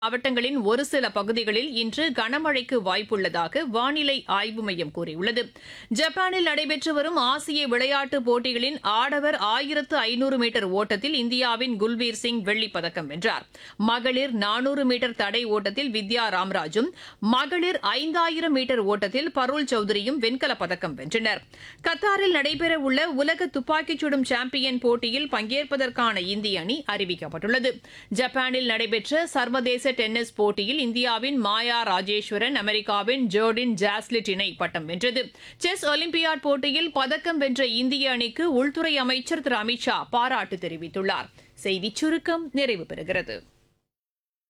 மாவட்டங்களின் ஒரு சில பகுதிகளில் இன்று கனமழைக்கு வாய்ப்புள்ளதாக வானிலை ஆய்வு மையம் கூறியுள்ளது ஜப்பானில் நடைபெற்று வரும் ஆசிய விளையாட்டுப் போட்டிகளின் ஆடவர் ஆயிரத்து ஐநூறு மீட்டர் ஓட்டத்தில் இந்தியாவின் குல்பீர் சிங் வெள்ளிப் பதக்கம் வென்றார் மகளிர் நானூறு மீட்டர் தடை ஓட்டத்தில் வித்யா ராம்ராஜும் மகளிர் ஐந்தாயிரம் மீட்டர் ஓட்டத்தில் பருள் சௌத்ரியும் வெண்கலப் பதக்கம் வென்றனர் கத்தாரில் நடைபெறவுள்ள உலக துப்பாக்கிச் சுடும் சாம்பியன் போட்டியில் பங்கேற்பதற்கான இந்திய அணி அறிவிக்கப்பட்டுள்ளது ஜப்பானில் நடைபெற்ற சர்வதேச டென்னிஸ் போட்டியில் இந்தியாவின் மாயா ராஜேஸ்வரன் அமெரிக்காவின் ஜோர்டின் ஜாஸ்லிட் இணை பட்டம் வென்றது செஸ் ஒலிம்பியாட் போட்டியில் பதக்கம் வென்ற இந்திய அணிக்கு உள்துறை அமைச்சர் திரு அமித்ஷா பாராட்டு தெரிவித்துள்ளார் செய்திச் சுருக்கம் நிறைவு பெறுகிறது